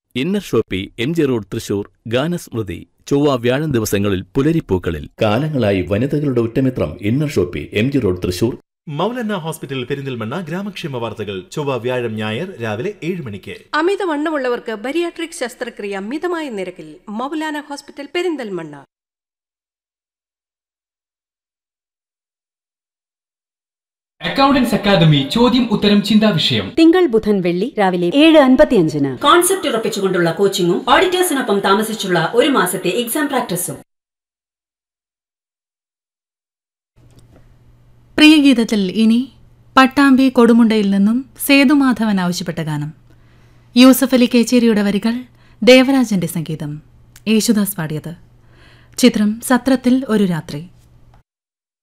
inner shoppy M G road Thrissur Ganasmrithi ചൊവ്വ വ്യാഴം ദിവസങ്ങളിൽ പുലരിപ്പൂക്കളിൽ കാലങ്ങളായി വനിതകളുടെ ഉറ്റമിത്രം inner shoppy M G road Thrissur Moulana hospital Perinthalmanna ഗ്രാമക്ഷേമ വാർത്തകൾ ചൊവ്വ വ്യാഴം ഞായർ രാവിലെ ഏഴ് മണിക്ക് അമിതവണ്ണമുള്ളവർക്ക് ബരിയാട്രിക് ശസ്ത്രക്രിയ മിതമായ നിരക്കിൽ Moulana hospital Perinthalmanna accountants academy ചോദ്യം ഉത്തരം ചിന്താ വിഷയം തിങ്കൾ ബുധൻ വെള്ളി രാവിലെ ഏഴ് അൻപത്തിയഞ്ചിന് കോൺസെപ്റ്റ് ഉറപ്പിച്ചുകൊണ്ടുള്ള കോച്ചിങ്ങും ഓഡിറ്റേഴ്സിനൊപ്പം താമസിച്ചുള്ള ഒരു മാസത്തെ എക്സാം പ്രാക്ടീസും പ്രിയഗീതത്തിൽ ഇനി പട്ടാമ്പി കൊടുമുണ്ടയിൽ നിന്നും സേതുമാധവൻ ആവശ്യപ്പെട്ട ഗാനം യൂസഫ് അലി കേച്ചേരിയുടെ വരികൾ ദേവരാജന്റെ സംഗീതം യേശുദാസ് പാടിയത് ചിത്രം സത്രത്തിൽ ഒരു രാത്രി